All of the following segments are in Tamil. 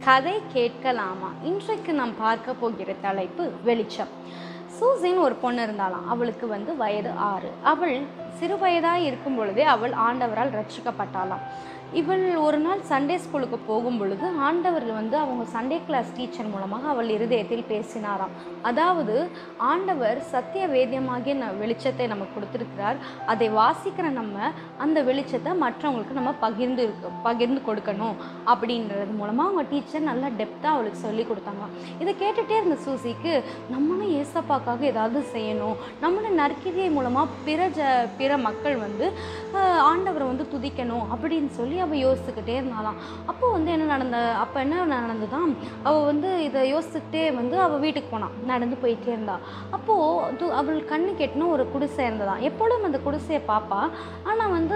கதை கேட்கலாமா இன்றைக்கு நாம் பார்க்க போகிற தலைப்பு வெளிச்சம் சூசின்னு ஒரு பொண்ணு இருந்தாலாம் அவளுக்கு வந்து வயது ஆறு அவள் சிறு வயதாக இருக்கும் பொழுதே அவள் ஆண்டவரால் ரட்சிக்கப்பட்டாளாம் இவள் ஒரு நாள் சண்டே ஸ்கூலுக்கு போகும் பொழுது ஆண்டவர் வந்து அவங்க சண்டே கிளாஸ் டீச்சர் மூலமாக அவள் இருதயத்தில் பேசினாராம் அதாவது ஆண்டவர் சத்திய வேத்தியமாகிய ந- வெளிச்சத்தை நமக்கு கொடுத்துருக்கிறார் அதை வாசிக்கிற நம்ம அந்த வெளிச்சத்தை மற்றவங்களுக்கு நம்ம பகிர்ந்து இருக்க பகிர்ந்து கொடுக்கணும் அப்படின்றது மூலமாக அவங்க டீச்சர் நல்லா டெப்த்தாக அவளுக்கு சொல்லி கொடுத்தாங்க இதை கேட்டுகிட்டே இருந்த சூசிக்கு நம்மளும் ஏசப்பாக்காக ஏதாவது செய்யணும் நம்மளும் நற்கிரியை மூலமாக பிற ஜ பிற மக்கள் வந்து ஆஹ், ஆண்டவரை வந்து துதிக்கணும் அப்படின்னு சொல்லி அவள் யோசிச்சுக்கிட்டே இருந்தாளாம் அப்போ வந்து என்ன நடந்த அப்போ என்ன நடந்ததுதான் அவள் வந்து இதை யோசிச்சுக்கிட்டே வந்து அவள் வீட்டுக்கு போனான் நடந்து போயிட்டே இருந்தா அப்போது அவள் கண்ணு கெட்டின ஒரு குடிசை இருந்ததாம் எப்பொழுதும் அந்த குடிசையை பார்ப்பா ஆனால் வந்து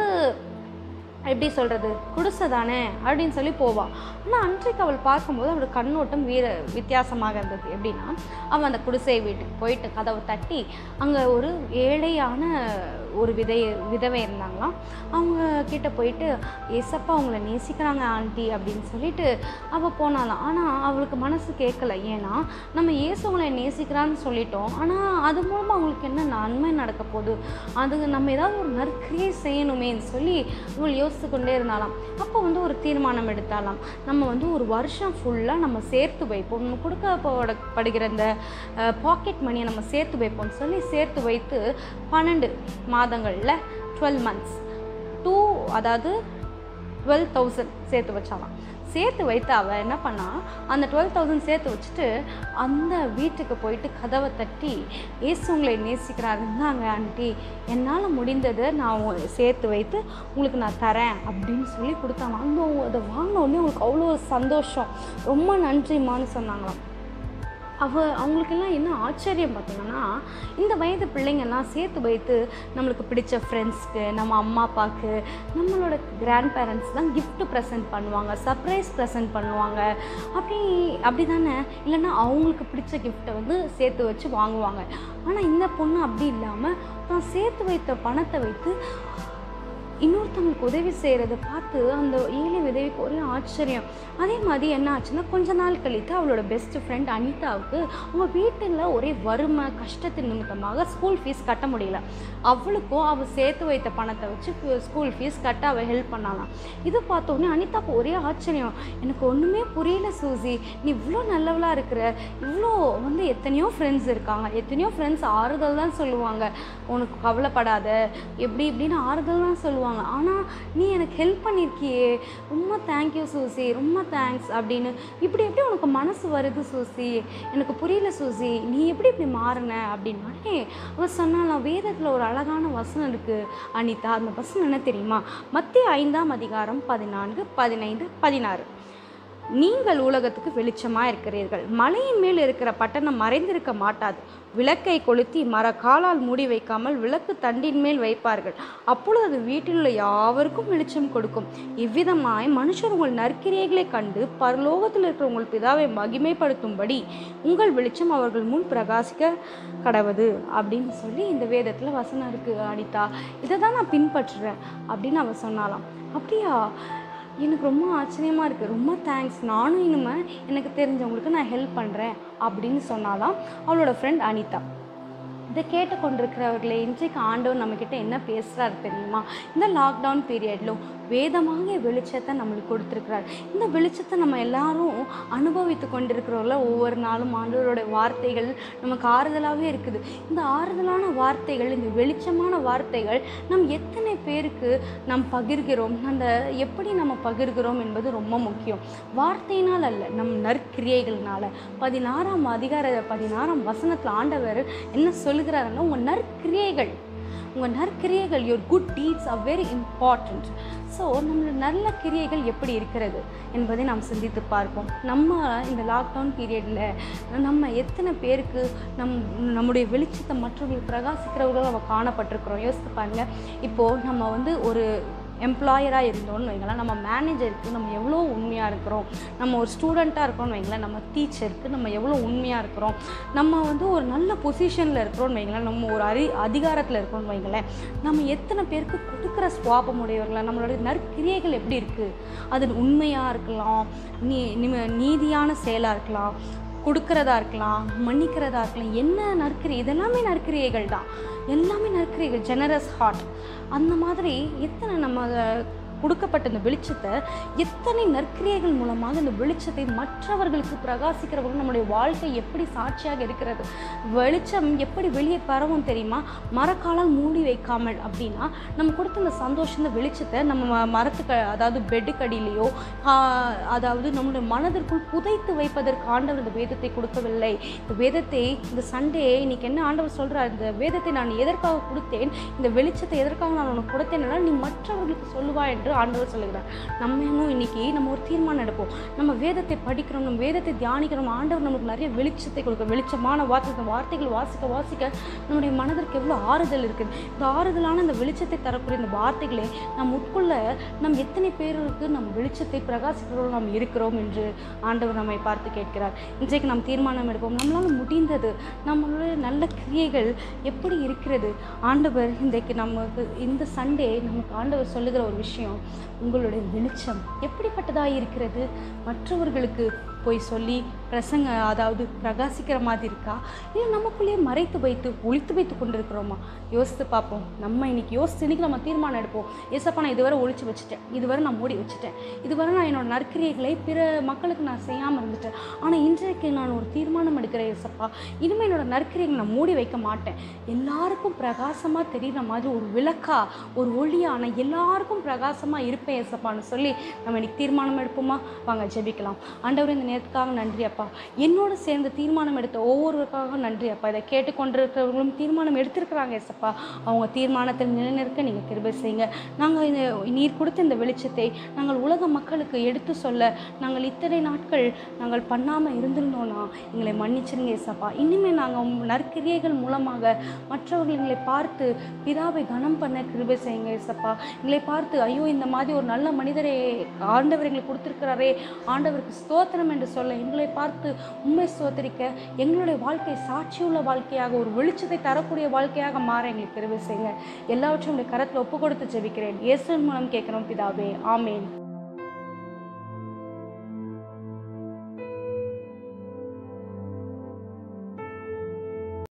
எப்படி சொல்கிறது குடிசை தானே அப்படின்னு சொல்லி போவாள் ஆனால் அன்றைக்கு அவள் பார்க்கும்போது அவளோட கண்ணோட்டம் வீர வித்தியாசமாக இருந்தது எப்படின்னா அவள் அந்த குடிசை வீட்டுக்கு போயிட்டு கதவை தட்டி அங்கே ஒரு ஏழையான ஒரு விதை விதவை இருந்தாங்களாம் அவங்க கிட்ட போயிட்டு ஏசப்பா அவங்கள நேசிக்கிறாங்க ஆண்டி அப்படின்னு சொல்லிட்டு அவள் போனாலாம் ஆனால் அவளுக்கு மனசு கேட்கல ஏன்னா நம்ம இயேசுவங்களை நேசிக்கிறான்னு சொல்லிட்டோம் ஆனால் அது மூலமாக அவங்களுக்கு என்ன நன்மை நடக்க போகுது அது நம்ம ஏதாவது ஒரு நற்கிரியை செய்யணுமேன்னு சொல்லி இவள் யோசித்து கொண்டே இருந்தாலாம் அப்போ வந்து ஒரு தீர்மானம் எடுத்தாலாம் நம்ம வந்து ஒரு வருஷம் ஃபுல்லாக நம்ம சேர்த்து வைப்போம் நம்ம கொடுக்கப்படுகிற இந்த பாக்கெட் மணியை நம்ம சேர்த்து வைப்போம்னு சொல்லி சேர்த்து வைத்து பன்னெண்டு மாதங்களில் டுவெல் மந்த்ஸ் டூ அதாவது டுவெல் தௌசண்ட் சேர்த்து வச்சாலாம் சேர்த்து வைத்து அவள் என்ன பண்ணா அந்த டுவெல் தௌசண்ட் சேர்த்து வச்சுட்டு அந்த வீட்டுக்கு போயிட்டு கதவை தட்டி ஏசு உங்களை நேசிக்கிறார் இருந்தாங்க ஆண்டி என்னால் முடிந்ததை நான் உ- சேர்த்து வைத்து உங்களுக்கு நான் தரேன் அப்படின்னு சொல்லி கொடுத்தாங்க அந்த அதை வாங்கின உடனே அவங்களுக்கு அவ்வளோ ஒரு சந்தோஷம் ரொம்ப நன்றிம்மான்னு சொன்னாங்களாம் அவ அவங்களுக்கெல்லாம் என்ன ஆச்சரியம் பார்த்தீங்கன்னா இந்த வயது பிள்ளைங்கெல்லாம் சேர்த்து வைத்து நம்மளுக்கு பிடிச்ச ஃப்ரெண்ட்ஸ்க்கு நம்ம அம்மா அப்பாவுக்கு நம்மளோட கிராண்ட் பேரண்ட்ஸ் தான் gift ப்ரெசென்ட் பண்ணுவாங்க சர்ப்ரைஸ் ப்ரெசென்ட் பண்ணுவாங்க அப்படி அப்படி தானே இல்லைன்னா அவங்களுக்கு பிடிச்ச கிஃப்ட்டை வந்து சேர்த்து வச்சு வாங்குவாங்க ஆனால் இந்த பொண்ணு அப்படி இல்லாமல் தான் சேர்த்து வைத்த பணத்தை வைத்து இன்னொருத்தவங்களுக்கு உதவி செய்கிறத பார்த்து அந்த ஏழை விதவிக்கு ஒரே ஆச்சரியம் அதே மாதிரி என்ன ஆச்சுன்னா கொஞ்ச நாள் கழித்து அவளோட பெஸ்ட் ஃப்ரெண்ட் அனிதாவுக்கு அவங்க வீட்டில் ஒரே வறுமை கஷ்டத்தின் நிமித்தமாக ஸ்கூல் ஃபீஸ் கட்ட முடியல அவளுக்கும் அவள் சேர்த்து வைத்த பணத்தை வச்சு ஸ்கூல் ஃபீஸ் கட்ட அவள் ஹெல்ப் பண்ணாலாம் இது பார்த்தோன்னே அனிதாவுக்கு ஒரே ஆச்சரியம் எனக்கு ஒன்றுமே புரியல சூசி நீ இவ்வளோ நல்லவளாக இருக்கிற இவ்வளோ வந்து எத்தனையோ ஃப்ரெண்ட்ஸ் இருக்காங்க எத்தனையோ ஃப்ரெண்ட்ஸ் ஆறுதல் தான் சொல்லுவாங்க உனக்கு கவலைப்படாத எப்படி இப்படின்னு ஆறுதல் தான் சொல்லுவாங்க ஆனால் நீ எனக்கு ஹெல்ப் பண்ணியிருக்கியே ரொம்ப தேங்க்யூ சூசி ரொம்ப தேங்க்ஸ் அப்படின்னு இப்படி எப்படி உனக்கு மனசு வருது சூசி எனக்கு புரியல சூசி நீ எப்படி இப்படி மாறின அப்படின்னாலே அவள் சொன்னாலாம் வேதத்தில் ஒரு அழகான வசனம் இருக்குது அனிதா அந்த வசனம் என்ன தெரியுமா மத்திய ஐந்தாம் அதிகாரம் பதினான்கு பதினைந்து பதினாறு நீங்கள் உலகத்துக்கு வெளிச்சமாக இருக்கிறீர்கள் மலையின் மேல் இருக்கிற பட்டணம் மறைந்திருக்க மாட்டாது விளக்கை கொளுத்தி மர காலால் மூடி வைக்காமல் விளக்கு தண்டின் மேல் வைப்பார்கள் அப்பொழுது அது வீட்டில் உள்ள யாவருக்கும் வெளிச்சம் கொடுக்கும் இவ்விதமாய் மனுஷர் உங்கள் நற்கிரியைகளை கண்டு பரலோகத்தில் இருக்கிற உங்கள் பிதாவை மகிமைப்படுத்தும்படி உங்கள் வெளிச்சம் அவர்கள் முன் பிரகாசிக்க கடவுது அப்படின்னு சொல்லி இந்த வேதத்தில் வசனம் இருக்குது அனிதா இதை தான் நான் பின்பற்றுறேன் அப்படின்னு அவள் சொன்னாலாம் அப்படியா எனக்கு ரொம்ப ஆச்சரியமாக இருக்குது ரொம்ப தேங்க்ஸ் நானும் இனிமே எனக்கு தெரிஞ்சவங்களுக்கு நான் ஹெல்ப் பண்ணுறேன் அப்படின்னு சொன்னாலாம் அவளோட ஃப்ரெண்ட் அனிதா இதை கேட்டுக்கொண்டிருக்கிறவர்களே இன்றைக்கு ஆண்டவர் நம்மக்கிட்ட என்ன பேசுகிறாரு தெரியுமா இந்த லாக்டவுன் பீரியட்லும் வேதமாக வெளிச்சத்தை நம்மளுக்கு கொடுத்துருக்கிறார் இந்த வெளிச்சத்தை நம்ம எல்லாரும் அனுபவித்து கொண்டிருக்கிறவங்கள ஒவ்வொரு நாளும் ஆண்டவரோட வார்த்தைகள் நமக்கு ஆறுதலாகவே இருக்குது இந்த ஆறுதலான வார்த்தைகள் இந்த வெளிச்சமான வார்த்தைகள் நம் எத்தனை பேருக்கு நாம் பகிர்கிறோம் அந்த எப்படி நம்ம பகிர்கிறோம் என்பது ரொம்ப முக்கியம் வார்த்தையினால் அல்ல நம் நற்கிரியைகள்னால பதினாறாம் அதிகார பதினாறாம் வசனத்தில் ஆண்டவர் என்ன சொல்லுகிறாருன்னா உங்கள் நற்கிரியைகள் உங்கள் நற்கிரியைகள் your good deeds are very important so நம்மளோட நல்ல கிரியைகள் எப்படி இருக்கிறது என்பதை நாம் சிந்தித்து பார்ப்போம் நம்ம இந்த லாக்டவுன் பீரியடில் நம்ம எத்தனை பேருக்கு நம் நம்முடைய வெளிச்சத்தை மற்றவர்களுக்கு பிரகாசிக்கிறவர்கள் நம்ம காணப்பட்டிருக்கிறோம் யோசித்து பாருங்கள் இப்போது நம்ம வந்து ஒரு எம்ப்ளாயராக இருந்தோம்னு வைங்களேன் நம்ம மேனேஜருக்கு நம்ம எவ்வளோ உண்மையாக இருக்கிறோம் நம்ம ஒரு ஸ்டூடெண்ட்டாக இருக்கோம்னு வைங்களேன் நம்ம டீச்சருக்கு நம்ம எவ்வளோ உண்மையாக இருக்கிறோம் நம்ம வந்து ஒரு நல்ல பொசிஷனில் இருக்கிறோம்னு வைங்களேன் நம்ம ஒரு அறி அதிகாரத்தில் இருக்கோம்னு வைங்களேன் நம்ம எத்தனை பேருக்கு கொடுக்குற சுவாபம் உடையவர்களா நம்மளுடைய நற்கிரியைகள் எப்படி இருக்குது அது உண்மையாக இருக்கலாம் நீ நிம- நீதியான செயலாக இருக்கலாம் கொடுக்கறதா இருக்கலாம் மன்னிக்கிறதா இருக்கலாம் என்ன நற்கிரி இதெல்லாமே நற்கிரியைகள் தான் எல்லாமே நற்கிரியைகள் ஜெனரஸ் ஹார்ட் அந்த மாதிரி எத்தனை நம்ம அதை கொடுக்கப்பட்ட இந்த வெளிச்சத்தை எத்தனை நற்கிரியைகள் மூலமாக இந்த வெளிச்சத்தை மற்றவர்களுக்கு பிரகாசிக்கிறவர்கள் நம்முடைய வாழ்க்கை எப்படி சாட்சியாக இருக்கிறது வெளிச்சம் எப்படி வெளியே பரவும் தெரியுமா மரக்காலால் மூடி வைக்காமல் அப்படின்னா நம்ம கொடுத்த இந்த சந்தோஷம் இந்த வெளிச்சத்தை நம்ம ம- மரத்துக்கு அதாவது பெட்டுக்கடியிலையோ அதாவது நம்முடைய மனதிற்குள் புதைத்து வைப்பதற்கு ஆண்டவர் இந்த வேதத்தை கொடுக்கவில்லை இந்த வேதத்தை இந்த சண்டே இன்னைக்கு என்ன ஆண்டவர் சொல்றார் இந்த வேதத்தை நான் எதற்காக கொடுத்தேன் இந்த வெளிச்சத்தை எதற்காக நான் உனக்கு கொடுத்தேன்னா நீ மற்றவர்களுக்கு சொல்லுவா என்று ஆண்டவர் சொல்லுகிறார் நம்ம இன்னும் இன்னைக்கு நம்ம ஒரு தீர்மானம் எடுப்போம் நம்ம வேதத்தை படிக்கிறோம் நம்ம வேதத்தை தியானிக்கிறோம் ஆண்டவர் நமக்கு நிறைய வெளிச்சத்தை கொடுக்க வெளிச்சமான வார்த்தை இந்த வார்த்தைகள் வாசிக்க வாசிக்க நம்முடைய மனதிற்கு எவ்வளோ ஆறுதல் இருக்குது இந்த ஆறுதலான இந்த வெளிச்சத்தை தரக்கூடிய இந்த வார்த்தைகளை நம் உட்கொள்ள நம் எத்தனை பேருக்கு நம் வெளிச்சத்தை பிரகாசிக்கிறோம் நாம் இருக்கிறோம் என்று ஆண்டவர் நம்மை பார்த்து கேட்கிறார் இன்றைக்கு நாம் தீர்மானம் எடுப்போம் நம்மளால் முடிந்தது நம்மளுடைய நல்ல கிரியைகள் எப்படி இருக்கிறது ஆண்டவர் இன்றைக்கு நமக்கு இந்த சண்டே நமக்கு ஆண்டவர் சொல்லுகிற ஒரு விஷயம் உங்களுடைய வெளிச்சம் எப்படிப்பட்டதாக இருக்கிறது மற்றவர்களுக்கு போய் சொல்லி பிரசங்க அதாவது பிரகாசிக்கிற மாதிரி இருக்கா இல்லை நமக்குள்ளேயே மறைத்து வைத்து ஒழித்து வைத்து கொண்டிருக்கிறோமா யோசித்து பார்ப்போம் நம்ம இன்னைக்கு யோசித்து இன்னைக்கு நம்ம தீர்மானம் எடுப்போம் ஏசப்பா நான் இதுவரை ஒழிச்சு வச்சுட்டேன் இதுவரை நான் மூடி வச்சுட்டேன் இதுவரை நான் என்னோட நற்கிரியைகளை பிற மக்களுக்கு நான் செய்யாமல் இருந்துட்டேன் ஆனால் இன்றைக்கு நான் ஒரு தீர்மானம் எடுக்கிறேன் ஏசப்பா இனிமேல் என்னோட நற்கிரியைகளை நான் மூடி வைக்க மாட்டேன் எல்லாருக்கும் பிரகாசமாக தெரியுற மாதிரி ஒரு விளக்கா ஒரு ஒளியான எல்லாருக்கும் பிரகாசமாக இருப்பேன் ஏசப்பான்னு சொல்லி நம்ம இன்னைக்கு தீர்மானம் எடுப்போமா வாங்க ஜெபிக்கலாம் ஆண்டவர் இந்த நேரத்துக்காக நன்றி அப்பா என்னோட சேர்ந்து தீர்மானம் எடுத்த ஒவ்வொருவருக்காக நன்றி அப்பா இதை கேட்டுக்கொண்டிருக்கிறவர்களும் தீர்மானம் எடுத்திருக்கிறாங்க ஏசப்பா அவங்க தீர்மானத்தில் நிலைநிற்க நீங்கள் கிருபை செய்யுங்க நாங்கள் இந்த நீர் கொடுத்த இந்த வெளிச்சத்தை நாங்கள் உலக மக்களுக்கு எடுத்து சொல்ல நாங்கள் இத்தனை நாட்கள் நாங்கள் பண்ணாமல் இருந்திருந்தோன்னா எங்களை மன்னிச்சிருங்க ஏசப்பா இனிமேல் நாங்கள் நற்கிரியைகள் மூலமாக மற்றவர்கள் எங்களை பார்த்து பிதாவை கனம் பண்ண கிருபை செய்யுங்க ஏசப்பா எங்களை பார்த்து ஐயோ இந்த மாதிரி ஒரு நல்ல மனிதரை ஆண்டவர் எங்களுக்கு கொடுத்துருக்கிறாரே ஆண்டவருக்கு ஸ்தோத்திரம் என்று சொல்ல எங்களை பார்த்து உண்மை ஸ்தோத்தரிக்க எங்களுடைய வாழ்க்கை சாட்சியுள்ள வாழ்க்கையாக ஒரு வெளிச்சத்தை தரக்கூடிய வாழ்க்கையாக மாற எங்களுக்கு கிருபை செய்யுங்க எல்லாவற்றையும் உடைய கரத்தில் ஒப்பு கொடுத்து ஜெபிக்கிறேன் இயேசுவின் மூலம் கேட்கிறோம் பிதாவே ஆமேன்